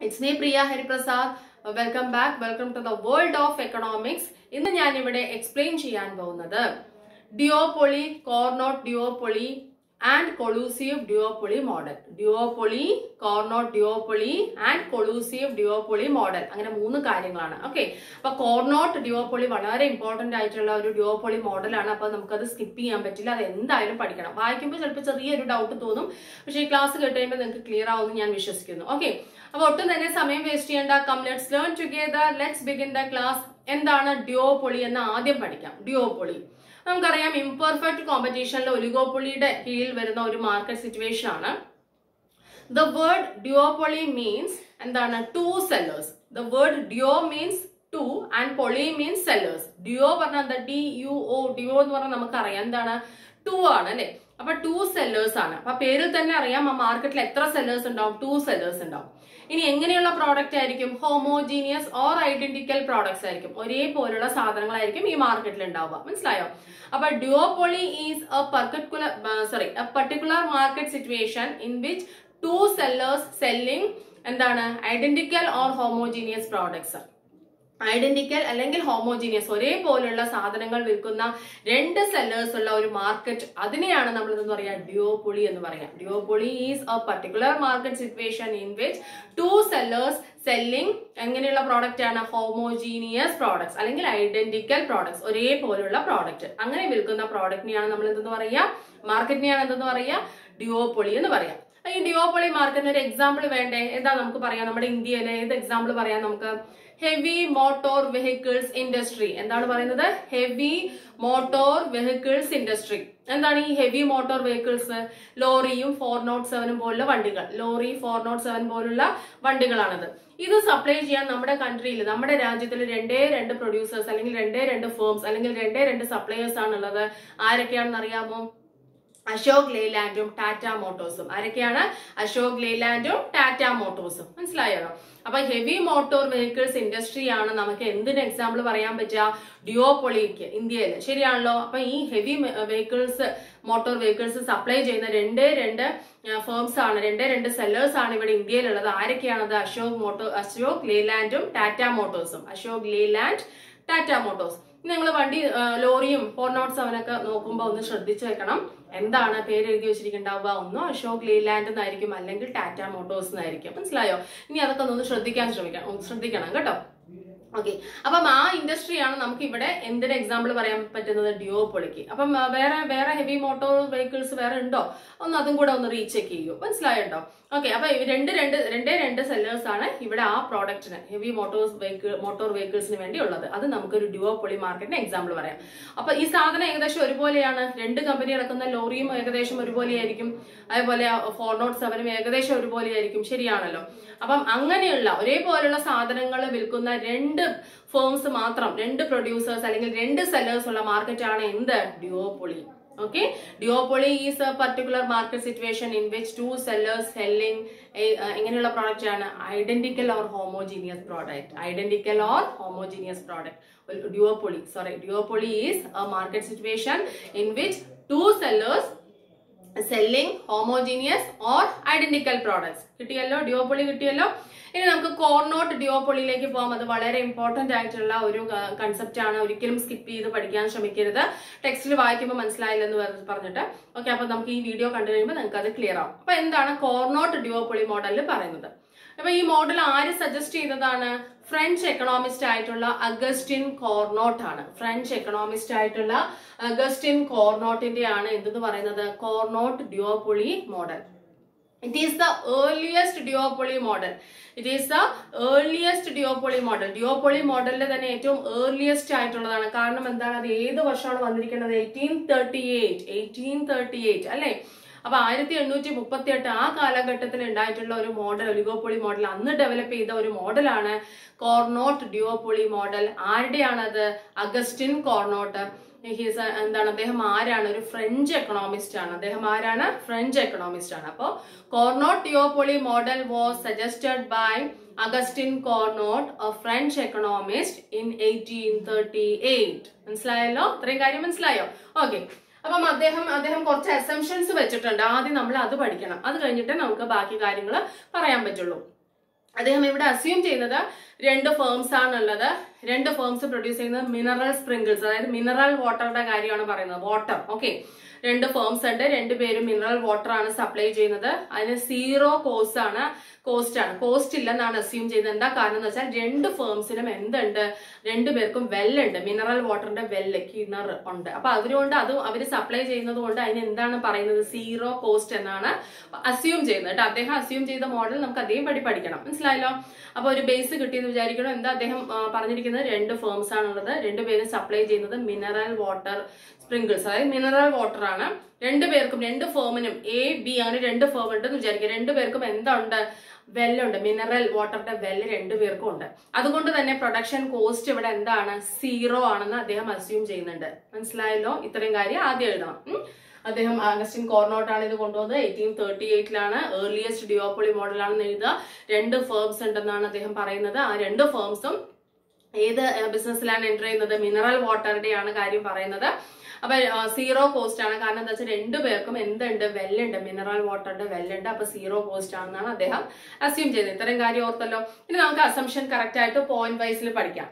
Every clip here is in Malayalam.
It's me Priya Hariprasad welcome back welcome to the world of economics ഇന്ന് ഞാൻ ഇവിടെ എക്സ്പ്ലെയിൻ ചെയ്യാൻ പോകുന്നത് duopoly Cournot duopoly and collusive duopoly model duopoly Cournot duopoly and collusive duopoly model അങ്ങനെ മൂന്ന് കാര്യങ്ങളാണ് ഓക്കെ അപ്പൊ കോർണോട്ട് ഡിയോപൊളി വളരെ ഇമ്പോർട്ടന്റ് ആയിട്ടുള്ള ഒരു ഡിയോപൊളി മോഡലാണ് അപ്പൊ നമുക്കത് സ്കിപ്പ് ചെയ്യാൻ പറ്റില്ല അത് എന്തായാലും പഠിക്കണം വായിക്കുമ്പോൾ ചിലപ്പോൾ ചെറിയൊരു ഡൗട്ട് തോന്നും പക്ഷേ ഈ ക്ലാസ് കേട്ട് കഴിയുമ്പോൾ നിങ്ങൾക്ക് ക്ലിയർ ആവുമെന്ന് ഞാൻ വിശ്വസിക്കുന്നു ഓക്കെ അപ്പൊ ഒട്ടും തന്നെ സമയം വേസ്റ്റ് ചെയ്യേണ്ട come let's learn together let's begin the class എന്താണ് ഡിയോപൊളി എന്ന് ആദ്യം പഠിക്കാം ഡിയോപൊളി നമുക്കറിയാം ഇംപെർഫെക്റ്റ് കോമ്പറ്റീഷനിൽ ഒലിഗോപൊളിയുടെ കീഴിൽ വരുന്ന ഒരു മാർക്കറ്റ് സിറ്റുവേഷൻ ആണ് ദ വേർഡ് ഡിയോപൊളി മീൻസ് എന്താണ് two sellers the word duo means two and poly means sellers duo പറഞ്ഞാൽ എന്താ ഡി യു ഒ ഡിയോ എന്ന് പറഞ്ഞാൽ നമുക്കറിയാം എന്താണ് ടു ആണ് അല്ലെ അപ്പൊ ടു സെല്ലേഴ്സ് ആണ് അപ്പൊ പേരിൽ തന്നെ അറിയാം ആ മാർക്കറ്റിൽ എത്ര സെല്ലേഴ്സ് ഉണ്ടാവും ടു സെല്ലേഴ്സ് ഉണ്ടാവും ഇനി എങ്ങനെയുള്ള പ്രോഡക്റ്റ് ആയിരിക്കും ഹോമോജീനിയസ് ഓർ ഐഡന്റിക്കൽ പ്രോഡക്ട്സ് ആയിരിക്കും ഒരേപോലുള്ള സാധനങ്ങളായിരിക്കും ഈ മാർക്കറ്റിൽ ഉണ്ടാവുക മനസ്സിലായോ അപ്പൊ duopoly is a particular sorry a particular market situation in which two sellers selling എന്താണ് identical or homogeneous products identical അല്ലെങ്കിൽ ഹോമോജീനിയസ് ഒരേപോലുള്ള സാധനങ്ങൾ വിൽക്കുന്ന രണ്ട് സെല്ലേഴ്സ് ഉള്ള ഒരു മാർക്കറ്റ് അതിനെയാണ് നമ്മൾ എന്ന് പറയാ ഡിയോപൊളി എന്ന് പറയാം duopoly is a particular market situation in which two sellers selling എങ്ങനെയുള്ള പ്രോഡക്റ്റ് ആണ് ഹോമോജീനിയസ് പ്രോഡക്ട്സ് അല്ലെങ്കിൽ ഐഡന്റിക്കൽ പ്രോഡക്ട്സ് ഒരേപോലുള്ള പ്രോഡക്റ്റ് അങ്ങനെ വിൽക്കുന്ന പ്രോഡക്റ്റിനെയാണ് നമ്മൾ എന്തെന്ന് പറയാ മാർക്കറ്റിനെയാണ് എന്തെന്ന് പറയാ ഡിയോപൊളി എന്ന് പറയാം ഈ ഡിയോപൊളി മാർക്കറ്റിന് ഒരു എക്സാമ്പിൾ വേണ്ടേ എന്താ നമുക്ക് പറയാം നമ്മുടെ ഇന്ത്യയിലെ ഏത് എക്സാമ്പിൾ പറയാം നമുക്ക് ഹെവി മോട്ടോർ വെഹിക്കിൾസ് ഇൻഡസ്ട്രി എന്താണ് പറയുന്നത് ഹെവി മോട്ടോർ വെഹിക്കിൾസ് ഇൻഡസ്ട്രി എന്താണ് ഈ ഹെവി മോട്ടോർ വെഹിക്കിൾസ് ലോറിയും ഫോർ നോട്ട് സെവനും പോലുള്ള വണ്ടികൾ ലോറി ഫോർ നോട്ട് സെവൻ പോലുള്ള വണ്ടികളാണിത് ഇത് സപ്ലൈ ചെയ്യാൻ നമ്മുടെ കൺട്രിയിൽ നമ്മുടെ രാജ്യത്തിൽ രണ്ടേ രണ്ട് പ്രൊഡ്യൂസേഴ്സ് അല്ലെങ്കിൽ രണ്ടേ രണ്ട് ഫേംസ് അല്ലെങ്കിൽ രണ്ടേ രണ്ട് സപ്ലയേഴ്സ് ആണുള്ളത് ആരൊക്കെയാണെന്ന് അറിയാമോ അശോക് ലേലാൻഡും ടാറ്റ മോട്ടോഴ്സും ആരൊക്കെയാണ് അശോക് ലേലാൻഡും ടാറ്റ മോട്ടോഴ്സും മനസ്സിലായോ അപ്പൊ ഹെവി മോട്ടോർ വെഹിക്കിൾസ് ഇൻഡസ്ട്രി ആണ് നമുക്ക് എന്തിന് എക്സാമ്പിൾ പറയാൻ പറ്റുക ഡിയോപൊളിക്ക് ഇന്ത്യയിൽ ശരിയാണല്ലോ അപ്പൊ ഈ heavy vehicles motor vehicles supply ചെയ്യുന്ന രണ്ടേ രണ്ട് ഫേംസ് ആണ് രണ്ടേ രണ്ട് സെല്ലേഴ്സ് ആണ് ഇവിടെ ഇന്ത്യയിലുള്ളത് ആരൊക്കെയാണത് അശോക് മോട്ടോ അശോക് ലേലാൻഡും ടാറ്റ മോട്ടോഴ്സും അശോക് ലേലാൻഡ് ടാറ്റ മോട്ടോഴ്സ് നിങ്ങൾ വണ്ടി ലോറിയും ഫോർ നോട്ട് സെവൻ ഒക്കെ നോക്കുമ്പോൾ ഒന്ന് ശ്രദ്ധിച്ചു വെക്കണം എന്താണ് പേര് എഴുതി വെച്ചിരിക്കുന്നുണ്ടാവുക ഒന്നോ അശോക് ലീലാൻഡ് എന്നായിരിക്കും അല്ലെങ്കിൽ ടാറ്റ മോട്ടോഴ്സ് എന്നായിരിക്കും മനസ്സിലായോ ഇനി അതൊക്കെ ഒന്ന് ശ്രദ്ധിക്കാൻ ശ്രമിക്കണം ശ്രദ്ധിക്കണം കേട്ടോ ഓക്കെ അപ്പം ആ ഇൻഡസ്ട്രിയാണ് നമുക്ക് ഇവിടെ എന്തിന് എക്സാമ്പിൾ പറയാൻ പറ്റുന്നത് ഡിയോപൊളിക്ക് അപ്പം വേറെ വേറെ ഹെവി മോട്ടോർ വെഹിക്കിൾസ് വേറെ ഉണ്ടോ ഒന്ന് അതും കൂടെ ഒന്ന് റീചെക്ക് ചെയ്യൂ മനസ്സിലായോ ഓക്കെ അപ്പൊ രണ്ട് രണ്ട് രണ്ടേ രണ്ട് സെല്ലേഴ്സ് ആണ് ഇവിടെ ആ പ്രോഡക്റ്റിന് ഹെവി മോട്ടോർസ് വെഹിക്കിൾ മോട്ടോർ വെഹിക്കിൾസിന് വേണ്ടി ഉള്ളത് അത് നമുക്കൊരു ഡിയോപൊളി മാർക്കറ്റിന് എക്സാമ്പിൾ പറയാം അപ്പൊ ഈ സാധനം ഏകദേശം ഒരുപോലെയാണ് രണ്ട് കമ്പനി ഇറക്കുന്ന ലോറിയും ഏകദേശം ഒരുപോലെയായിരിക്കും അതേപോലെ ഫോർ നോട്ട് സെവനും ഏകദേശം ഒരുപോലെയായിരിക്കും ശരിയാണല്ലോ അപ്പം അങ്ങനെയുള്ള ഒരേപോലുള്ള സാധനങ്ങൾ വിൽക്കുന്ന രണ്ട് ഫേംസ് മാത്രം രണ്ട് പ്രൊഡ്യൂസേഴ്സ് അല്ലെങ്കിൽ രണ്ട് സെല്ലേഴ്സ് ഉള്ള മാർക്കറ്റാണ് എന്ത് duopoly okay duopoly is a particular market situation in which two sellers selling എങ്ങനെയുള്ള പ്രോഡക്റ്റ് ആണ് identical or homogeneous product identical or homogeneous product duopoly sorry duopoly is a market situation in which two sellers selling homogeneous or identical products കിട്ടിയല്ലോ ഡിയോപൊളി കിട്ടിയല്ലോ ഇനി നമുക്ക് കോർണോട്ട് ഡിയോപൊളിയിലേക്ക് പോകാം അത് വളരെ ഇമ്പോർട്ടന്റ് ആയിട്ടുള്ള ഒരു കൺസെപ്റ്റ് ആണ് ഒരിക്കലും സ്കിപ്പ് ചെയ്ത് പഠിക്കാൻ ശ്രമിക്കരുത് ടെക്സ്റ്റിൽ വായിക്കുമ്പോൾ മനസ്സിലായില്ലെന്ന് പറഞ്ഞിട്ട് ഓക്കെ അപ്പൊ നമുക്ക് ഈ വീഡിയോ കണ്ടു കഴിയുമ്പോൾ നിങ്ങൾക്ക് അത് ക്ലിയർ ആവും അപ്പൊ എന്താണ് കോർണോട്ട് ഡിയോപൊളി മോഡലിൽ പറയുന്നത് അപ്പൊ ഈ മോഡൽ ആര് സജസ്റ്റ് ചെയ്തതാണ് ഫ്രഞ്ച് എക്കണോമിസ്റ്റ് ആയിട്ടുള്ള അഗസ്റ്റിൻ കോർണോട്ട് ആണ് ഫ്രഞ്ച് എക്കണോമിസ്റ്റ് ആയിട്ടുള്ള അഗസ്റ്റിൻ കോർണോട്ടിന്റെ ആണ് എന്തെന്ന് പറയുന്നത് Cournot duopoly model it is the earliest duopoly model it is the earliest duopoly model duopoly മോഡലിൽ തന്നെ ഏറ്റവും ഏർലിയസ്റ്റ് ആയിട്ടുള്ളതാണ് കാരണം എന്താണ് അത് ഏത് വർഷമാണ് വന്നിരിക്കുന്നത് eighteen thirty eight eighteen thirty eight അല്ലേ അപ്പൊ ആയിരത്തി എണ്ണൂറ്റി മുപ്പത്തി എട്ട് ആ കാലഘട്ടത്തിൽ ഉണ്ടായിട്ടുള്ള ഒരു മോഡൽ ഒലിഗോപൊളി മോഡൽ അന്ന് ഡെവലപ്പ് ചെയ്ത ഒരു മോഡലാണ് കോർണോട്ട് ഡിയോപൊളി മോഡൽ ആരുടെയാണത് അഗസ്റ്റിൻ കോർണോട്ട് ഹീസ് എന്താണ് അദ്ദേഹം ആരാണ് ഒരു ഫ്രഞ്ച് എക്കണോമിസ്റ്റ് ആണ് അദ്ദേഹം ആരാണ് ഫ്രഞ്ച് എക്കണോമിസ്റ്റ് ആണ് അപ്പോൾ Cournot duopoly model was suggested by Augustin Cournot a French economist in eighteen thirty eight മനസ്സിലായല്ലോ ഇത്രയും കാര്യം മനസ്സിലായോ ഓക്കെ അപ്പം അദ്ദേഹം അദ്ദേഹം കുറച്ച് അസംഷൻസ് വെച്ചിട്ടുണ്ട് ആദ്യം നമ്മൾ അത് പഠിക്കണം അത് കഴിഞ്ഞിട്ട് നമുക്ക് ബാക്കി കാര്യങ്ങൾ പറയാൻ പറ്റുള്ളൂ അദ്ദേഹം ഇവിടെ അസ്യൂം ചെയ്യുന്നത് രണ്ട് ഫേംസ് ആണുള്ളത് രണ്ട് ഫേംസ് പ്രൊഡ്യൂസ് ചെയ്യുന്നത് മിനറൽ സ്പ്രിങ്കിൾസ് അതായത് മിനറൽ വാട്ടറുടെ കാര്യമാണ് പറയുന്നത് വാട്ടർ ഓക്കെ രണ്ട് ഫേംസ് ഉണ്ട് രണ്ടുപേരും മിനറൽ വാട്ടർ ആണ് സപ്ലൈ ചെയ്യുന്നത് അതിന് സീറോ കോസ്റ്റ് ആണ് കോസ്റ്റ് ആണ് കോസ്റ്റ് ഇല്ലെന്നാണ് അസ്യൂം ചെയ്യുന്നത് എന്താ കാരണം എന്ന് വെച്ചാൽ രണ്ട് ഫേംസിനും എന്തുണ്ട് രണ്ടുപേർക്കും വെല്ലുണ്ട് മിനറൽ വാട്ടറിന്റെ വെല്ല് കിണർ ഉണ്ട് അപ്പൊ അതുകൊണ്ട് അത് അവർ സപ്ലൈ ചെയ്യുന്നത് കൊണ്ട് അതിന് എന്താണ് പറയുന്നത് സീറോ കോസ്റ്റ് എന്നാണ് അസ്യൂം ചെയ്യുന്നത് കേട്ടോ അദ്ദേഹം അസ്യൂം ചെയ്ത മോഡൽ നമുക്ക് അതേപടി പഠിക്കണം മനസ്സിലായല്ലോ അപ്പൊ ഒരു ബേസ് കിട്ടിയെന്ന് വിചാരിക്കണം എന്താ അദ്ദേഹം ആ, പറഞ്ഞിരിക്കുന്നത് രണ്ട് ഫേംസ് ആണുള്ളത് രണ്ടുപേരും സപ്ലൈ ചെയ്യുന്നത് മിനറൽ വാട്ടർ സ്പ്രിങ്കിൾസ് അതായത് മിനറൽ വാട്ടർ ആണ് രണ്ടുപേർക്കും രണ്ട് ഫേമിനും എ ബി അങ്ങനെ രണ്ട് ഫേം ഉണ്ടെന്ന് വിചാരിക്കുക രണ്ടുപേർക്കും എന്തുണ്ട് വെല്ലുണ്ട് മിനറൽ വാട്ടറിന്റെ വെല്ല് രണ്ടുപേർക്കും ഉണ്ട് അതുകൊണ്ട് തന്നെ പ്രൊഡക്ഷൻ കോസ്റ്റ് ഇവിടെ എന്താണ് സീറോ ആണെന്ന് അദ്ദേഹം അസ്യൂം ചെയ്യുന്നുണ്ട് മനസ്സിലായല്ലോ ഇത്രയും കാര്യം ആദ്യം എഴുതണം ഉം. അദ്ദേഹം അഗസ്റ്റിൻ കോർണോട്ടാണ് ഇത് കൊണ്ടുവന്നത് എയ്റ്റീൻ തേർട്ടി എയ്റ്റിലാണ് ഏർലിയസ്റ്റ് ഡിയോപ്പൊളി മോഡലാണെന്ന് എഴുതുക രണ്ട് ഫേംസ് ഉണ്ടെന്നാണ് അദ്ദേഹം പറയുന്നത് ആ രണ്ട് ഫേംസും ഏത് ബിസിനസ്സിലാണ് എൻ്റർ ചെയ്യുന്നത് മിനറൽ വാട്ടറുടെയാണ് കാര്യം പറയുന്നത് അപ്പൊ സീറോ കോസ്റ്റ് ആണ് കാരണം എന്താ വെച്ചാൽ രണ്ടുപേർക്കും എന്തുണ്ട് വെല്ലുണ്ട് മിനറൽ വാട്ടറിന്റെ വെല്ലുണ്ട് അപ്പൊ സീറോ കോസ്റ്റ് ആണെന്നാണ് അദ്ദേഹം അസ്യൂം ചെയ്തത് ഇത്രയും കാര്യം ഓർത്തല്ലോ ഇനി നമുക്ക് അസംഷൻ കറക്റ്റ് ആയിട്ട് പോയിന്റ് വൈസിൽ പഠിക്കാം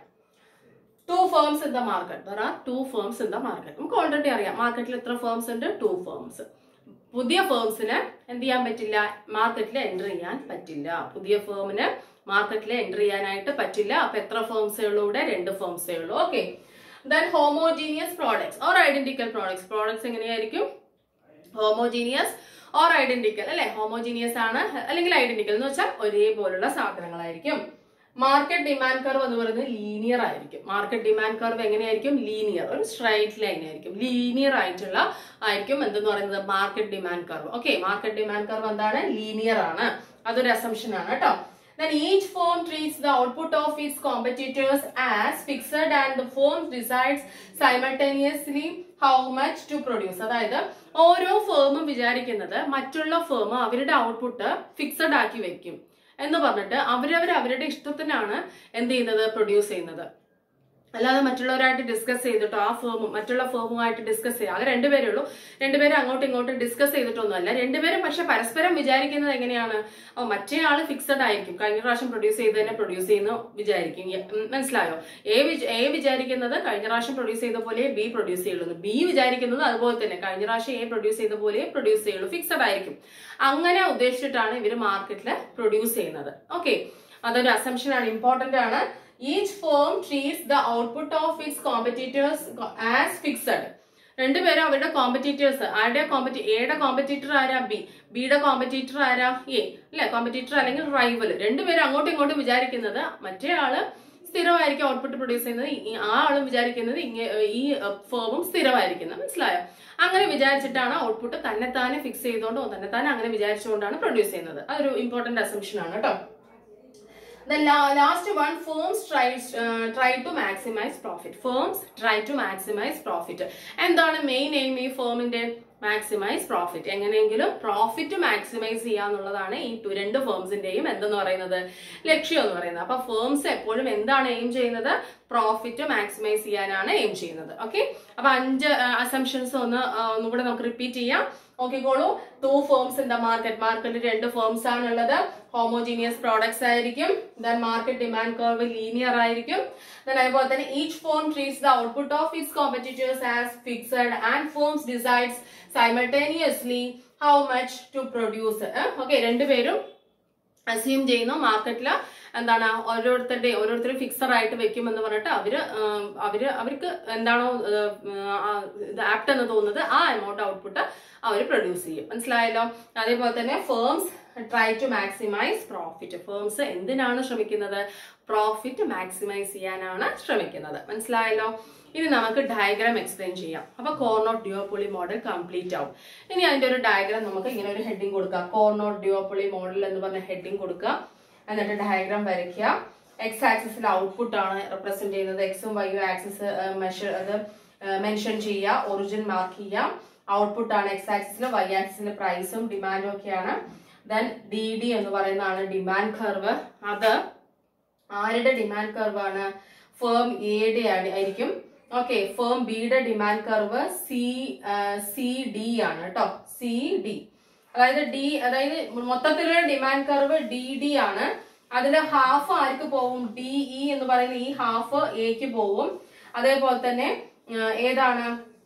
two firms in the market there are two firms in the market നമുക്ക് ഓൾറെഡി അറിയാം മാർക്കറ്റിൽ എത്ര ഫേംസ് ഉണ്ട് ടു ഫേംസ് പുതിയ ഫേംസിന് എന്ത് ചെയ്യാൻ പറ്റില്ല മാർക്കറ്റിൽ എൻ്റർ ചെയ്യാൻ പറ്റില്ല പുതിയ ഫേമിന് മാർക്കറ്റിൽ എൻ്റർ ചെയ്യാനായിട്ട് പറ്റില്ല അപ്പൊ എത്ര ഫേംസേ ഉള്ളൂ ഇവിടെ രണ്ട് ഫേംസേ ഉള്ളൂ okay then homogeneous products or identical products products എങ്ങനെയായിരിക്കും ഹോമോജീനിയസ് ഓർ ഐഡന്റിക്കൽ അല്ലെ ഹോമോജീനിയസ് ആണ് അല്ലെങ്കിൽ ഐഡന്റിക്കൽ എന്ന് വെച്ചാൽ ഒരേപോലുള്ള സാധനങ്ങളായിരിക്കും മാർക്കറ്റ് ഡിമാൻഡ് കർവ് എന്ന് പറയുന്നത് ലീനിയർ ആയിരിക്കും മാർക്കറ്റ് ഡിമാൻഡ് കർവ് എങ്ങനെയായിരിക്കും ലീനിയർ ഒരു സ്ട്രൈറ്റ് ലൈൻ ആയിരിക്കും ലീനിയർ ആയിട്ടുള്ള ആയിരിക്കും എന്തെന്ന് പറയുന്നത് market demand curve okay market demand curve എന്താണ് ലീനിയർ ആണ് അതൊരു അസംഷൻ ആണ് കേട്ടോ Then each firm treats the output of its competitors as fixed and the firm decides simultaneously how much to produce. അതായത് ഓരോ ഫേമും വിചാരിക്കുന്നത് മറ്റുള്ള ഫേം അവരുടെ ഔട്ട്പുട്ട് ഫിക്സഡ് ആക്കി വെക്കും എന്ന് പറഞ്ഞിട്ട് അവരവർ അവരുടെ ഇഷ്ടത്തിനാണ് എന്ത് ചെയ്യുന്നത് പ്രൊഡ്യൂസ് ചെയ്യുന്നത് അല്ലാതെ മറ്റുള്ളവരായിട്ട് ഡിസ്കസ് ചെയ്തിട്ടോ ആ ഫേമും മറ്റുള്ള ഫേമുമായിട്ട് ഡിസ്കസ് ചെയ്യുക അത് രണ്ടുപേരേ ഉള്ളൂ രണ്ടുപേരും അങ്ങോട്ടും ഇങ്ങോട്ടും ഡിസ്കസ് ചെയ്തിട്ടൊന്നുമല്ല രണ്ടുപേരും പക്ഷെ പരസ്പരം വിചാരിക്കുന്നത് എങ്ങനെയാണ് ഓ മറ്റേ ആള് ഫിക്സഡ് ആയിരിക്കും കഴിഞ്ഞ പ്രാവശ്യം പ്രൊഡ്യൂസ് ചെയ്ത് തന്നെ പ്രൊഡ്യൂസ് ചെയ്യുന്നു വിചാരിക്കും ഉം, മനസ്സിലായോ എ വിച- എ വിചാരിക്കുന്നത് കഴിഞ്ഞ പ്രാവശ്യം പ്രൊഡ്യൂസ് ചെയ്ത പോലെ ബി പ്രൊഡ്യൂസ് ചെയ്യുള്ളൂ ബി വിചാരിക്കുന്നത് അതുപോലെ തന്നെ കഴിഞ്ഞ പ്രാവശ്യം എ പ്രൊഡ്യൂസ് ചെയ്ത പോലെ പ്രൊഡ്യൂസ് ചെയ്യുള്ളൂ ഫിക്സഡ് ആയിരിക്കും അങ്ങനെ ഉദ്ദേശിച്ചിട്ടാണ് ഇവർ മാർക്കറ്റിൽ പ്രൊഡ്യൂസ് ചെയ്യുന്നത് ഓക്കെ അതൊരു അസംഷൻ ആണ് ഇമ്പോർട്ടന്റ് ആണ് each firm treats the output of its competitors as fixed രണ്ടുപേരും അവരുടെ കോമ്പറ്റീറ്റേഴ്സ് ആരുടെ കോമ്പറ്റി എയുടെ കോമ്പറ്റീറ്റർ ആരാ ബി ബിയുടെ കോമ്പറ്റീറ്റർ ആരാ എ അല്ലെ കോമ്പറ്റീറ്റർ അല്ലെങ്കിൽ റൈവൽ രണ്ടുപേരും അങ്ങോട്ടും ഇങ്ങോട്ടും വിചാരിക്കുന്നത് മറ്റേ ആള് സ്ഥിരമായിരിക്കും ഔട്ട്പുട്ട് പ്രൊഡ്യൂസ് ചെയ്യുന്നത് ഈ- ആ ആളും വിചാരിക്കുന്നത് ഇങ്ങ- ഈ ഫേമും സ്ഥിരമായിരിക്കുന്നത് മനസ്സിലായോ അങ്ങനെ വിചാരിച്ചിട്ടാണ് ഔട്ട്പുട്ട് തന്നെത്താനെ ഫിക്സ് ചെയ്തുകൊണ്ടോ തന്നെത്താനെ അങ്ങനെ വിചാരിച്ചുകൊണ്ടാണ് പ്രൊഡ്യൂസ് ചെയ്യുന്നത് അതൊരു ഇമ്പോർട്ടന്റ് അസംഷൻ ആണ് കേട്ടോ The la- last one, firms tries uh, try to maximize profit. Firms try to maximize profit. എന്താണ് മെയിൻ എയിം ഈ ഫേമിന്റെ മാക്സിമൈസ് പ്രോഫിറ്റ് എങ്ങനെയെങ്കിലും പ്രോഫിറ്റ് മാക്സിമൈസ് ചെയ്യുക എന്നുള്ളതാണ് ഈ ടു- രണ്ട് ഫേംസിന്റെയും എന്തെന്ന് പറയുന്നത് ലക്ഷ്യം എന്ന് പറയുന്നത് അപ്പൊ ഫേംസ് എപ്പോഴും എന്താണ് എയിം ചെയ്യുന്നത് പ്രോഫിറ്റ് മാക്സിമൈസ് ചെയ്യാനാണ് എയിം ചെയ്യുന്നത് ഓക്കെ അപ്പൊ അഞ്ച് അസംഷൻസ് ഒന്ന് ആ, ഒന്നുകൂടെ നമുക്ക് റിപ്പീറ്റ് ചെയ്യാം നോക്കിക്കോളൂ two firms in the market മാർക്കറ്റിൽ രണ്ട് ഫേംസ് ആണുള്ളത് ഹോമോജീനിയസ് പ്രോഡക്ട്സ് ആയിരിക്കും then market demand curve linear ആയിരിക്കും ദെൻ അതുപോലെ തന്നെ each firm treats the output of its competitors as fixed and firms decides simultaneously how much to produce okay രണ്ടുപേരും അസ്യൂം ചെയ്യുന്നു മാർക്കറ്റിൽ എന്താണ് ഓരോരുത്തരുടെ ഓരോരുത്തരും ഫിക്സഡ് ആയിട്ട് വെക്കും എന്ന് പറഞ്ഞിട്ട് അവര് ആം, അവര് അവർക്ക് എന്താണോ ആപ്റ്റ് എന്ന് തോന്നുന്നത് ആ എമൗണ്ട് ഔട്ട്പുട്ട് അവർ പ്രൊഡ്യൂസ് ചെയ്യും മനസ്സിലായല്ലോ അതേപോലെ തന്നെ firms try to maximise profit firms എന്തിനാണ് ശ്രമിക്കുന്നത് പ്രോഫിറ്റ് മാക്സിമൈസ് ചെയ്യാനാണ് ശ്രമിക്കുന്നത് മനസ്സിലായല്ലോ ഇനി നമുക്ക് ഡയഗ്രാം എക്സ്പ്ലെയിൻ ചെയ്യാം അപ്പൊ കോർണോട്ട് ഡിയോപ്പൊളി മോഡൽ കംപ്ലീറ്റ് ആവും ഇനി അതിന്റെ ഒരു ഡയഗ്രാം നമുക്ക് ഇങ്ങനെ ഒരു ഹെഡിങ് കൊടുക്കാം കോർണോട്ട് ഡിയോപ്പൊളി മോഡൽ എന്ന് പറഞ്ഞ ഹെഡിങ് കൊടുക്കുക എന്നിട്ട് ഡയഗ്രാം വരയ്ക്കുക എക്സ് ആക്സിസിൽ ഔട്ട്പുട്ട് ആണ് റെപ്രസെന്റ് ചെയ്യുന്നത് എക്സും വൈയും ആക്സിസ് മെഷർ അത് മെൻഷൻ ചെയ്യുക ഒറിജിൻ മാർക്ക് ചെയ്യുക ഔട്ട്പുട്ട് ആണ് എക്സ് ആക്സിസിൽ വൈ ആക്സിസിൽ പ്രൈസും ഡിമാൻഡും ഒക്കെയാണ് ദെൻ ഡി ഡി എന്ന് പറയുന്നതാണ് ഡിമാൻഡ് കർവ് അത് ആരുടെ ഡിമാൻഡ് കർവ് ആണ് ഫേം എയുടെ ആയിരിക്കും ഓക്കെ ഫേം ബിയുടെ demand curve C C D ആണ് കേട്ടോ സി ഡി അതായത് ഡി അതായത് മൊത്തത്തിലുള്ള ഡിമാൻഡ് കർവ് ഡി ഡി ആണ് അതിൽ ഹാഫ് ആർക്ക് പോവും ഡി ഇ എന്ന് പറയുന്ന ഈ ഹാഫ് എക്ക് പോവും അതേപോലെ തന്നെ ആ, ഏതാണ്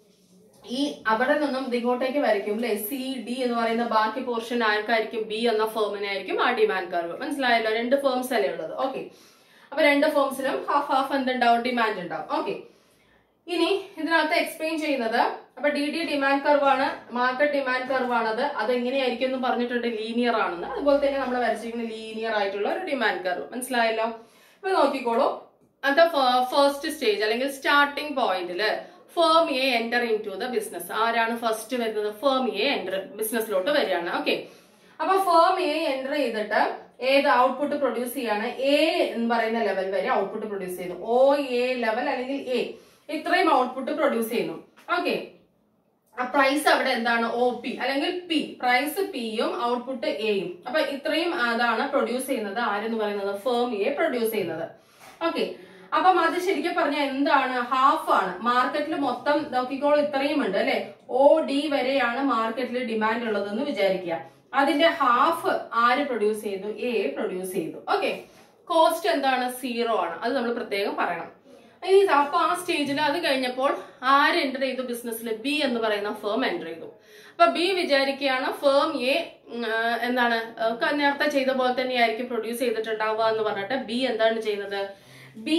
ഈ അവിടെ നിന്നും ഇങ്ങോട്ടേക്ക് വരയ്ക്കും അല്ലെ സി ഡി എന്ന് പറയുന്ന ബാക്കി പോർഷൻ ആർക്കായിരിക്കും ബി എന്ന ഫേമിനായിരിക്കും ആ ഡിമാൻഡ് കർവ് മനസ്സിലായല്ലോ രണ്ട് ഫേംസ് അല്ലേ ഉള്ളത് ഓക്കെ അപ്പൊ രണ്ട് ഫേംസിലും ഹാഫ് ഹാഫ് എന്തുണ്ടാവും ഡിമാൻഡ് ഉണ്ടാവും ഓക്കെ ഇനി ഇതിനകത്ത് എക്സ്പ്ലെയിൻ ചെയ്യുന്നത് അപ്പൊ ഡി ഡി ഡിമാൻഡ് കർവ് ആണ് മാർക്കറ്റ് ഡിമാൻഡ് കർവ് ആണത് അത് എങ്ങനെയായിരിക്കും എന്ന് പറഞ്ഞിട്ടുണ്ട് ലീനിയർ ആണെന്ന് അതുപോലെ തന്നെ നമ്മൾ വരച്ചിരിക്കുന്ന ലീനിയർ ആയിട്ടുള്ള ഒരു ഡിമാൻഡ് കർവ് മനസ്സിലായല്ലോ അപ്പൊ നോക്കിക്കോളൂ അത് ഫസ്റ്റ് സ്റ്റേജ് അല്ലെങ്കിൽ സ്റ്റാർട്ടിംഗ് പോയിന്റില് firm A enter into the business ആരാണ് ഫസ്റ്റ് വരുന്നത് ഫേം എ എൻ്റർ ബിസിനസ്സിലോട്ട് വരികയാണ് ഓക്കെ അപ്പൊ ഫേം എ എൻ്റർ ചെയ്തിട്ട് ഏത് ഔട്ട്പുട്ട് പ്രൊഡ്യൂസ് ചെയ്യാണ് എ എന്ന് പറയുന്ന ലെവൽ വരെ ഔട്ട്പുട്ട് പ്രൊഡ്യൂസ് ചെയ്യുന്നു ഒ എ ലെവൽ അല്ലെങ്കിൽ എ ഇത്രയും ഔട്ട്പുട്ട് പ്രൊഡ്യൂസ് ചെയ്യുന്നു ഓക്കെ ആ പ്രൈസ് അവിടെ എന്താണ് ഒ പി അല്ലെങ്കിൽ പി പ്രൈസ് പിയും ഔട്ട്പുട്ട് എയും അപ്പൊ ഇത്രയും അതാണ് പ്രൊഡ്യൂസ് ചെയ്യുന്നത് ആരെന്ന് പറയുന്നത് ഫേം എ പ്രൊഡ്യൂസ് ചെയ്യുന്നത് ഓക്കെ അപ്പം അത് ശരിക്കും പറഞ്ഞാൽ എന്താണ് ഹാഫ് ആണ് മാർക്കറ്റിൽ മൊത്തം നോക്കിക്കോളൂ ഇത്രയും ഉണ്ട് അല്ലെ ഒ ഡി വരെയാണ് മാർക്കറ്റിൽ ഡിമാൻഡ് ഉള്ളതെന്ന് വിചാരിക്കുക അതിന്റെ ഹാഫ് ആര് പ്രൊഡ്യൂസ് ചെയ്തു എ പ്രൊഡ്യൂസ് ചെയ്തു ഓക്കെ കോസ്റ്റ് എന്താണ് സീറോ ആണ് അത് നമ്മൾ പ്രത്യേകം പറയണം ഇനി അപ്പൊ ആ സ്റ്റേജിൽ അത് കഴിഞ്ഞപ്പോൾ ആര് എൻ്റർ ചെയ്തു ബിസിനസ്സിൽ ബി എന്ന് പറയുന്ന ഫേം എൻ്റർ ചെയ്തു അപ്പൊ ബി വിചാരിക്കുകയാണ് ഫേം എ എന്താണ് ആ, ക- നേരത്തെ ചെയ്ത പോലെ തന്നെയായിരിക്കും പ്രൊഡ്യൂസ് ചെയ്തിട്ടുണ്ടാവുക എന്ന് പറഞ്ഞിട്ട് ബി എന്താണ് ചെയ്യുന്നത് ബി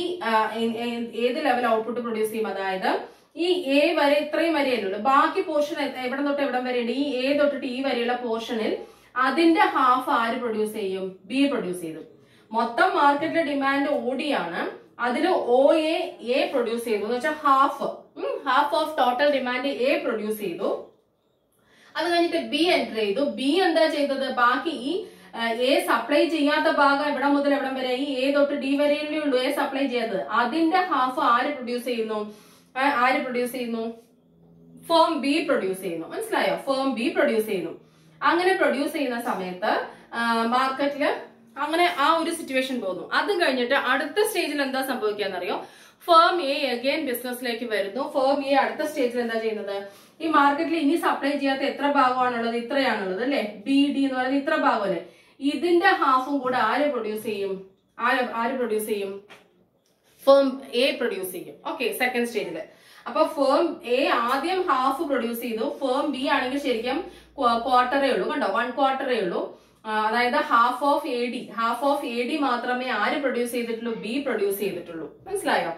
ഏത് ലെവൽ ഔട്ട്പുട്ട് പ്രൊഡ്യൂസ് ചെയ്യും അതായത് ഈ എ വരെ ഇത്രയും വരെയല്ലേ ഉള്ളൂ ബാക്കി പോർഷൻ എവിടെ തൊട്ട് എവിടം വരെയുണ്ട് ഈ എ തൊട്ടിട്ട് ഈ വരെയുള്ള പോർഷനിൽ അതിന്റെ ഹാഫ് ആര് പ്രൊഡ്യൂസ് ചെയ്യും ബി പ്രൊഡ്യൂസ് ചെയ്തു മൊത്തം മാർക്കറ്റിലെ ഡിമാൻഡ് ഓടിയാണ് അതിൽ ഒ എ എ പ്രൊഡ്യൂസ് ചെയ്തു എന്ന് വെച്ചാൽ half half of total demand A produce ചെയ്തു അത് കഴിഞ്ഞിട്ട് ബി എൻ്റർ ചെയ്തു ബി എന്താ ചെയ്തത് ബാക്കി ഈ എ സപ്ലൈ ചെയ്യാത്ത ഭാഗം എവിടെ മുതൽ എവിടം വരെ ഈ എ തൊട്ട് ഡി വരെയല്ലേ ഉള്ളൂ എ സപ്ലൈ ചെയ്യാത്തത് അതിന്റെ ഹാഫ് ആര് പ്രൊഡ്യൂസ് ചെയ്യുന്നു ആ, ആര് പ്രൊഡ്യൂസ് ചെയ്യുന്നു ഫേം ബി പ്രൊഡ്യൂസ് ചെയ്യുന്നു മനസ്സിലായോ ഫേം ബി പ്രൊഡ്യൂസ് ചെയ്യുന്നു അങ്ങനെ പ്രൊഡ്യൂസ് ചെയ്യുന്ന സമയത്ത് മാർക്കറ്റില് അങ്ങനെ ആ ഒരു സിറ്റുവേഷൻ പോകുന്നു അത് കഴിഞ്ഞിട്ട് അടുത്ത സ്റ്റേജിൽ എന്താ സംഭവിക്കാന്നറിയോ ഫേം എ അഗൈൻ ബിസിനസ്സിലേക്ക് വരുന്നു ഫേം എ അടുത്ത സ്റ്റേജിൽ എന്താ ചെയ്യുന്നത് ഈ മാർക്കറ്റിൽ ഇനി സപ്ലൈ ചെയ്യാത്ത എത്ര ഭാഗമാണുള്ളത് ഇത്രയാണുള്ളത് അല്ലെ ബി ഡി എന്ന് പറയുന്നത് ഇത്ര ഭാഗമല്ലേ ഇതിന്റെ ഹാഫും കൂടെ ആര് പ്രൊഡ്യൂസ് ചെയ്യും ആര് ആര് പ്രൊഡ്യൂസ് ചെയ്യും ഫേം എ പ്രൊഡ്യൂസ് ചെയ്യും ഓക്കെ സെക്കൻഡ് സ്റ്റേജിൽ അപ്പൊ ഫേം എ ആദ്യം ഹാഫ് പ്രൊഡ്യൂസ് ചെയ്തു ഫേം ബി ആണെങ്കിൽ ശരിക്കും ക്വാർട്ടറേ ഉള്ളൂ കണ്ടോ വൺ ക്വാർട്ടറേ ഉള്ളൂ ആ, അതായത് half of A D half of A D മാത്രമേ ആര് പ്രൊഡ്യൂസ് ചെയ്തിട്ടുള്ളൂ ബി പ്രൊഡ്യൂസ് ചെയ്തിട്ടുള്ളൂ മനസ്സിലായോ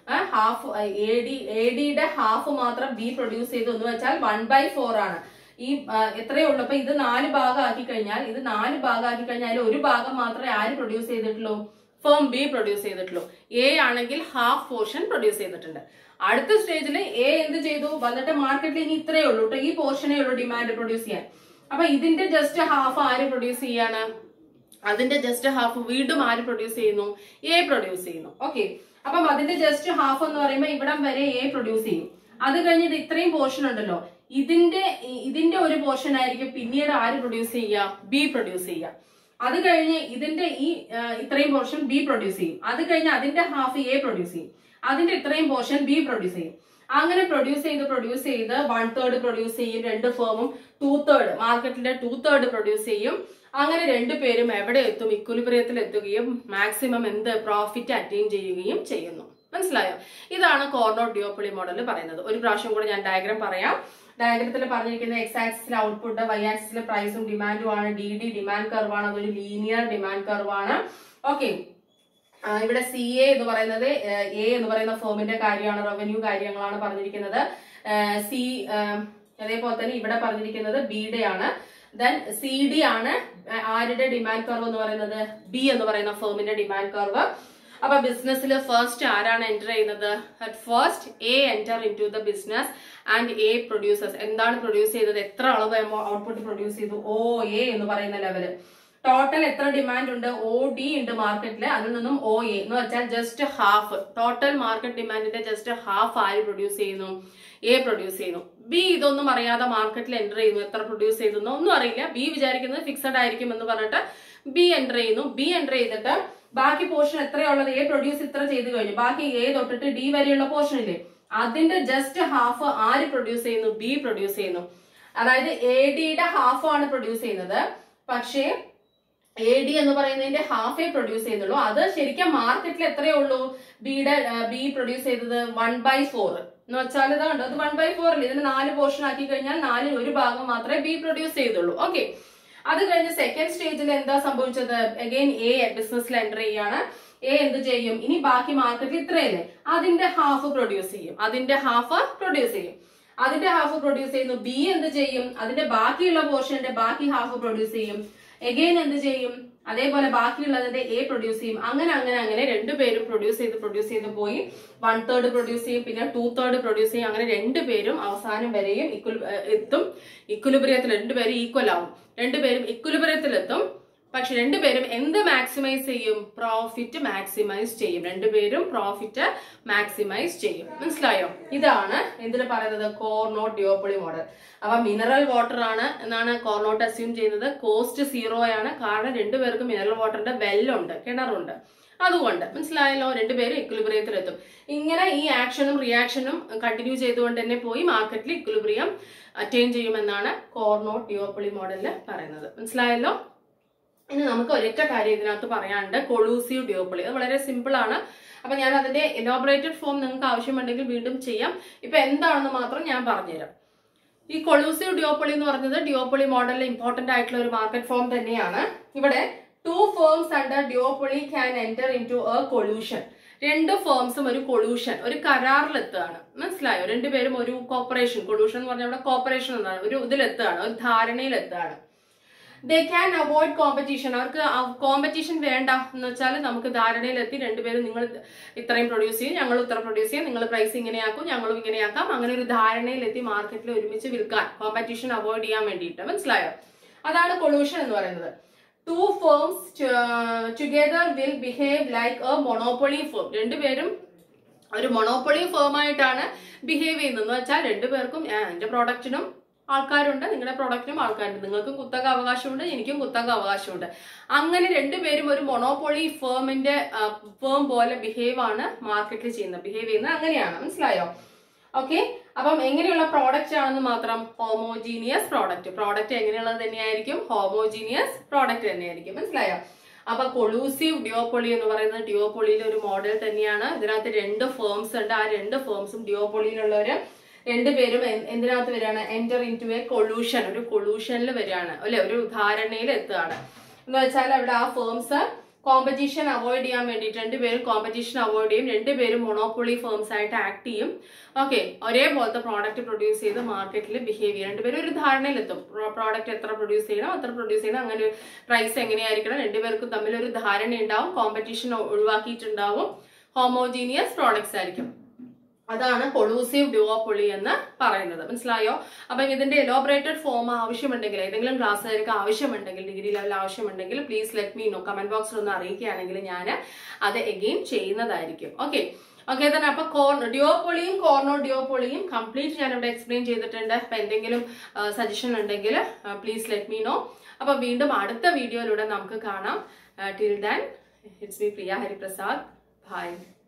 ഹാഫ് എ ഡി എ ഡിയുടെ ഹാഫ് മാത്രം ബി പ്രൊഡ്യൂസ് ചെയ്തു എന്ന് വെച്ചാൽ വൺ ബൈ ഫോർ ആണ് ഈ ആ, എത്രയേ ഉള്ളൂ അപ്പൊ ഇത് നാല് ഭാഗമാക്കി കഴിഞ്ഞാൽ ഇത് നാല് ഭാഗമാക്കി കഴിഞ്ഞാൽ അതിൽ ഒരു ഭാഗം മാത്രമേ ആര് പ്രൊഡ്യൂസ് ചെയ്തിട്ടുള്ളൂ ഫേം ബി പ്രൊഡ്യൂസ് ചെയ്തിട്ടുള്ളൂ എ ആണെങ്കിൽ ഹാഫ് പോർഷൻ പ്രൊഡ്യൂസ് ചെയ്തിട്ടുണ്ട് അടുത്ത സ്റ്റേജിൽ എ എന്ത് ചെയ്തു വന്നിട്ട് മാർക്കറ്റിൽ ഇനി ഇത്രയേ ഉള്ളൂ കേട്ടോ ഈ പോർഷനേ ഉള്ളൂ ഡിമാൻഡ് പ്രൊഡ്യൂസ് ചെയ്യാൻ അപ്പൊ ഇതിന്റെ ജസ്റ്റ് ഹാഫ് ആര് പ്രൊഡ്യൂസ് ചെയ്യാണ് അതിന്റെ ജസ്റ്റ് ഹാഫ് വീണ്ടും ആര് പ്രൊഡ്യൂസ് ചെയ്യുന്നു എ പ്രൊഡ്യൂസ് ചെയ്യുന്നു ഓക്കെ അപ്പം അതിന്റെ ജസ്റ്റ് ഹാഫ് എന്ന് പറയുമ്പോൾ ഇവിടം വരെ എ പ്രൊഡ്യൂസ് ചെയ്യും അത് കഴിഞ്ഞ് ഇത് ഇത്രയും പോർഷൻ ഉണ്ടല്ലോ ഇതിന്റെ ഇതിന്റെ ഒരു പോർഷൻ ആയിരിക്കും പിന്നീട് ആര് പ്രൊഡ്യൂസ് ചെയ്യുക ബി പ്രൊഡ്യൂസ് ചെയ്യുക അത് കഴിഞ്ഞ് ഇതിന്റെ ഈ ആ, ഇത്രയും പോർഷൻ ബി പ്രൊഡ്യൂസ് ചെയ്യും അത് കഴിഞ്ഞ് അതിന്റെ ഹാഫ് എ പ്രൊഡ്യൂസ് ചെയ്യും അതിന്റെ ഇത്രയും പോർഷൻ ബി പ്രൊഡ്യൂസ് ചെയ്യും അങ്ങനെ പ്രൊഡ്യൂസ് ചെയ്ത് പ്രൊഡ്യൂസ് ചെയ്ത് വൺ തേർഡ് പ്രൊഡ്യൂസ് ചെയ്യും രണ്ട് ഫേമും ടു തേർഡ് മാർക്കറ്റിന്റെ ടു തേർഡ് പ്രൊഡ്യൂസ് ചെയ്യും അങ്ങനെ രണ്ടുപേരും എവിടെ എത്തും ഇക്വലിബ്രിയത്തിൽ എത്തുകയും മാക്സിമം എന്ത് പ്രോഫിറ്റ് അറ്റൈൻ ചെയ്യുകയും ചെയ്യുന്നു മനസ്സിലായോ ഇതാണ് കോർണോ ഡിയോപ്പൊളി മോഡൽ പറയുന്നത് ഒരു പ്രാവശ്യം കൂടെ ഞാൻ ഡയഗ്രാം പറയാം ഡയഗ്രത്തിൽ പറഞ്ഞിരിക്കുന്ന എക്സ് ആക്സിസിലെ ഔട്ട്പുട്ട് വൈ ആക്സിസിലെ പ്രൈസും ഡിമാൻഡും ആണ് ഡി ഡി ഡിമാൻഡ് കർവാണ് അതൊരു ലീനിയർ ഡിമാൻഡ് കർവാണ് ഓക്കെ ഇവിടെ സി എ എന്ന് പറയുന്നത് എ എന്ന് പറയുന്ന ഫോമിന്റെ കാര്യമാണ് റവന്യൂ കാര്യങ്ങളാണ് പറഞ്ഞിരിക്കുന്നത് സി അതേപോലെ തന്നെ ഇവിടെ പറഞ്ഞിരിക്കുന്നത് ബിയുടെ ആണ് ദെൻ സി ഡി ആണ് ആ, ആരുടെ ഡിമാൻഡ് കർവ് എന്ന് പറയുന്നത് ബി എന്ന് പറയുന്ന ഫേമിന്റെ ഡിമാൻഡ് കർവ് അപ്പൊ ബിസിനസ്സിൽ ഫസ്റ്റ് ആരാണ് എൻ്റർ ചെയ്യുന്നത് at first A enter into the business and A producers എന്താണ് പ്രൊഡ്യൂസ് ചെയ്തത് എത്ര അളവ് ഔട്ട്പുട്ട് പ്രൊഡ്യൂസ് ചെയ്തു ഓ എ എന്ന് പറയുന്ന ലെവല് ടോട്ടൽ എത്ര ഡിമാൻഡ് ഉണ്ട് ഒ ഡി ഉണ്ട് മാർക്കറ്റിൽ അതിൽ നിന്നും ഒ എ എന്ന് വെച്ചാൽ ജസ്റ്റ് ഹാഫ് ടോട്ടൽ മാർക്കറ്റ് ഡിമാൻഡിന്റെ ജസ്റ്റ് ഹാഫ് ആര് പ്രൊഡ്യൂസ് ചെയ്യുന്നു എ പ്രൊഡ്യൂസ് ചെയ്യുന്നു ബി ഇതൊന്നും അറിയാതെ മാർക്കറ്റിൽ എൻ്റർ ചെയ്യുന്നു എത്ര പ്രൊഡ്യൂസ് ചെയ്തെന്നോ ഒന്നും അറിയില്ല ബി വിചാരിക്കുന്നത് ഫിക്സഡ് ആയിരിക്കും എന്ന് പറഞ്ഞിട്ട് ബി എൻ്റർ ചെയ്യുന്നു ബി എൻ്റർ ചെയ്തിട്ട് ബാക്കി പോർഷൻ എത്രയുള്ളത് എ പ്രൊഡ്യൂസ് ഇത്ര ചെയ്ത് കഴിഞ്ഞു ബാക്കി എ തൊട്ടിട്ട് ഡി വരെയുള്ള പോർഷൻ ഇല്ലേ അതിന്റെ ജസ്റ്റ് ഹാഫ് ആര് പ്രൊഡ്യൂസ് ചെയ്യുന്നു ബി പ്രൊഡ്യൂസ് ചെയ്യുന്നു അതായത് എ ഡിയുടെ ഹാഫ് ആണ് പ്രൊഡ്യൂസ് ചെയ്യുന്നത് പക്ഷേ എ ഡി എന്ന് പറയുന്നതിന്റെ ഹാഫേ പ്രൊഡ്യൂസ് ചെയ്യുന്നുള്ളൂ അത് ശരിക്കും മാർക്കറ്റിൽ എത്രയേ ഉള്ളൂ ബിയുടെ ബി പ്രൊഡ്യൂസ് ചെയ്തത് വൺ ബൈ ഫോർ എന്ന് വെച്ചാൽ ഇതാണ്ട് അത് വൺ ബൈ ഫോർ അല്ലേ ഇതിന് നാല് പോർഷൻ ആക്കി കഴിഞ്ഞാൽ നാലിൽ ഒരു ഭാഗം മാത്രമേ ബി പ്രൊഡ്യൂസ് ചെയ്തുള്ളൂ ഓക്കെ അത് കഴിഞ്ഞ് സെക്കൻഡ് സ്റ്റേജിൽ എന്താ സംഭവിച്ചത് അഗൈൻ എ ബിസിനസ്സിൽ എൻ്റർ ചെയ്യാണ് എ എന്ത് ചെയ്യും ഇനി ബാക്കി മാർക്കറ്റിൽ ഇത്രയല്ലേ അതിന്റെ ഹാഫ് പ്രൊഡ്യൂസ് ചെയ്യും അതിന്റെ ഹാഫ് പ്രൊഡ്യൂസ് ചെയ്യും അതിന്റെ ഹാഫ് പ്രൊഡ്യൂസ് ചെയ്യുന്നു ബി എന്ത് ചെയ്യും അതിന്റെ ബാക്കിയുള്ള പോർഷന്റെ ബാക്കി ഹാഫ് പ്രൊഡ്യൂസ് ചെയ്യും എഗെയിൻ എന്ത് ചെയ്യും അതേപോലെ ബാക്കിയുള്ളതിന്റെ എ പ്രൊഡ്യൂസ് ചെയ്യും അങ്ങനെ അങ്ങനെ അങ്ങനെ രണ്ടുപേരും പ്രൊഡ്യൂസ് ചെയ്ത് പ്രൊഡ്യൂസ് ചെയ്ത് പോയി വൺ തേർഡ് പ്രൊഡ്യൂസ് ചെയ്യും പിന്നെ ടു തേർഡ് പ്രൊഡ്യൂസ് ചെയ്യും അങ്ങനെ രണ്ടുപേരും അവസാനം വരെയും ഇക്വൽ എത്തും ഇക്വലിബ്രിയത്തിൽ രണ്ടുപേരും ഈക്വൽ ആവും രണ്ടുപേരും ഇക്വലിബ്രിയത്തിൽ എത്തും പക്ഷെ രണ്ടുപേരും എന്ത് മാക്സിമൈസ് ചെയ്യും പ്രോഫിറ്റ് മാക്സിമൈസ് ചെയ്യും രണ്ടുപേരും പ്രോഫിറ്റ് മാക്സിമൈസ് ചെയ്യും മനസ്സിലായോ ഇതാണ് എന്തിനു പറയുന്നത് കോർനോട്ട് ഡിയോപ്പൊളി മോഡൽ അപ്പൊ മിനറൽ വാട്ടർ ആണ് എന്നാണ് കോർനോട്ട് അസ്യൂം ചെയ്യുന്നത് കോസ്റ്റ് സീറോ ആണ് കാരണം രണ്ടുപേർക്കും മിനറൽ വാട്ടറിന്റെ വെല്ലുണ്ട് കിണറുണ്ട് അതുകൊണ്ട് മനസ്സിലായല്ലോ രണ്ടുപേരും ഇക്വിലിബ്രിയത്തിൽ എത്തും ഇങ്ങനെ ഈ ആക്ഷനും റിയാക്ഷനും കണ്ടിന്യൂ ചെയ്തുകൊണ്ട് തന്നെ പോയി മാർക്കറ്റിൽ ഇക്വിലിബ്രിയം അറ്റൈൻ ചെയ്യുമെന്നാണ് കോർനോട്ട് ഡിയോപ്പൊളി മോഡലിൽ പറയുന്നത് മനസ്സിലായല്ലോ ഇനി നമുക്ക് ഒരൊറ്റ കാര്യം ഇതിനകത്ത് പറയാനുണ്ട് കൊളൂസീവ് ഡിയോപ്പൊളി അത് വളരെ സിമ്പിൾ ആണ് അപ്പൊ ഞാൻ അതിന്റെ ഇനോബറേറ്റഡ് ഫോം നിങ്ങൾക്ക് ആവശ്യമുണ്ടെങ്കിൽ വീണ്ടും ചെയ്യാം ഇപ്പൊ എന്താണെന്ന് മാത്രം ഞാൻ പറഞ്ഞുതരാം ഈ കൊളൂസീവ് ഡിയോപ്പൊളി എന്ന് പറഞ്ഞത് ഡിയോപ്പൊളി മോഡലിൽ ഇമ്പോർട്ടന്റ് ആയിട്ടുള്ള ഒരു മാർക്കറ്റ് ഫോം തന്നെയാണ് ഇവിടെ two firms under duopoly can enter into a collusion രണ്ട് ഫേംസും ഒരു കൊളൂഷൻ ഒരു കരാറിലെത്തുകയാണ് മനസ്സിലായോ രണ്ടുപേരും ഒരു കോപ്പറേഷൻ കൊളൂഷൻ എന്ന് പറഞ്ഞാൽ ഇവിടെ കോപ്പറേഷൻ എന്നാണ് ഒരു ഇതിലെത്തുകയാണ് ഒരു ധാരണയിലെത്തുകയാണ് ദേ ക്യാൻ അവോയ്ഡ് കോമ്പറ്റീഷൻ അവർക്ക് കോമ്പറ്റീഷൻ വേണ്ട എന്ന് വെച്ചാൽ നമുക്ക് ധാരണയിലെത്തി രണ്ടുപേരും നിങ്ങൾ ഇത്രയും പ്രൊഡ്യൂസ് ചെയ്യും ഞങ്ങൾ ഇത്ര പ്രൊഡ്യൂസ് ചെയ്യും നിങ്ങൾ പ്രൈസ് ഇങ്ങനെയാക്കും ഞങ്ങളും ഇങ്ങനെയാക്കാം അങ്ങനെ ഒരു ധാരണയിലെത്തി മാർക്കറ്റിൽ ഒരുമിച്ച് വിൽക്കാൻ കോമ്പറ്റീഷൻ അവോയ്ഡ് ചെയ്യാൻ വേണ്ടിയിട്ട് മനസ്സിലായോ അതാണ് കൊളൂഷൻ എന്ന് പറയുന്നത് two firms together will behave like a monopoly firm രണ്ടുപേരും ഒരു മൊണോപ്പൊളി ഫേം ആയിട്ടാണ് ബിഹേവ് ചെയ്യുന്നത് എന്ന് വെച്ചാൽ രണ്ടുപേർക്കും "ആ, എന്റെ പ്രോഡക്റ്റിനും ആൾക്കാരുണ്ട് നിങ്ങളുടെ പ്രോഡക്റ്റിനും ആൾക്കാരുണ്ട് നിങ്ങൾക്കും കുത്തക അവകാശമുണ്ട് എനിക്കും കുത്തക അവകാശമുണ്ട് അങ്ങനെ രണ്ടുപേരും ഒരു മൊണോപ്പൊളി ഫേമിന്റെ ഫേം പോലെ ബിഹേവ് ആണ് മാർക്കറ്റിൽ ചെയ്യുന്നത് ബിഹേവ് ചെയ്യുന്നത് അങ്ങനെയാണ് മനസ്സിലായോ ഓക്കെ അപ്പം എങ്ങനെയുള്ള പ്രോഡക്റ്റ് ആണെന്ന് മാത്രം ഹോമോജീനിയസ് പ്രോഡക്റ്റ് പ്രോഡക്റ്റ് എങ്ങനെയുള്ളത് തന്നെയായിരിക്കും ഹോമോജീനിയസ് പ്രോഡക്റ്റ് തന്നെയായിരിക്കും മനസ്സിലായോ അപ്പൊ കൊളൂസീവ് ഡിയോപ്പൊളി എന്ന് പറയുന്നത് ഡിയോപ്പൊളിയിലെ ഒരു മോഡൽ തന്നെയാണ് ഇതിനകത്ത് രണ്ട് ഫേംസ് ഉണ്ട് ആ രണ്ട് ഫേംസും ഡിയോപ്പൊളിയിലുള്ളവര് രണ്ടുപേരും എൻ- എന്തിനകത്ത് വരികയാണ് enter into a collusion ഒരു കൊളൂഷനിൽ വരികയാണ് അല്ലെ ഒരു ധാരണയിൽ എത്തുകയാണ് എന്ന് വെച്ചാൽ അവിടെ ആ ഫേംസ് കോമ്പറ്റീഷൻ അവോയ്ഡ് ചെയ്യാൻ വേണ്ടിയിട്ട് രണ്ടുപേരും കോമ്പറ്റീഷൻ അവോയ്ഡ് ചെയ്യും രണ്ടുപേരും മൊണോപ്പൊളി ഫേംസ് ആയിട്ട് ആക്ട് ചെയ്യും ഓക്കെ ഒരേപോലത്തെ പ്രോഡക്റ്റ് പ്രൊഡ്യൂസ് ചെയ്ത് മാർക്കറ്റിൽ ബിഹേവ് ചെയ്യും രണ്ടുപേരും ഒരു ധാരണയിലെത്തും പ്രോഡക്റ്റ് എത്ര പ്രൊഡ്യൂസ് ചെയ്യണം അത്ര പ്രൊഡ്യൂസ് ചെയ്യണം അങ്ങനെ പ്രൈസ് എങ്ങനെയായിരിക്കണം രണ്ടുപേർക്കും തമ്മിൽ ഒരു ധാരണ ഉണ്ടാവും കോമ്പറ്റീഷൻ ഒഴിവാക്കിയിട്ടുണ്ടാവും ഹോമോജീനിയസ് പ്രോഡക്ട്സ് ആയിരിക്കും അതാണ് കൊളൂസീവ് ഡുവോപ്പൊളി എന്ന് പറയുന്നത് മനസ്സിലായോ അപ്പൊ ഇതിന്റെ എലോബറേറ്റഡ് ഫോം ആവശ്യമുണ്ടെങ്കിൽ ഏതെങ്കിലും ക്ലാസ്സുകാർക്ക് ആവശ്യമുണ്ടെങ്കിൽ ഡിഗ്രി ലെവൽ ആവശ്യമുണ്ടെങ്കിൽ please let me know comment ബോക്സിൽ ഒന്ന് അറിയിക്കുകയാണെങ്കിൽ ഞാൻ അത് എഗെയിൻ ചെയ്യുന്നതായിരിക്കും ഓക്കെ ഓക്കെ തന്നെ അപ്പൊ കോർ ഡിയോപ്പൊളിയും കോർണോ ഡിയോപ്പൊളിയും കംപ്ലീറ്റ് ഞാൻ ഇവിടെ എക്സ്പ്ലെയിൻ ചെയ്തിട്ടുണ്ട് അപ്പൊ എന്തെങ്കിലും സജഷൻ ഉണ്ടെങ്കിൽ പ്ലീസ് ലെറ്റ് മീ നോ അപ്പൊ വീണ്ടും അടുത്ത വീഡിയോയിലൂടെ നമുക്ക് കാണാം till then it's me Priya Hariprasad by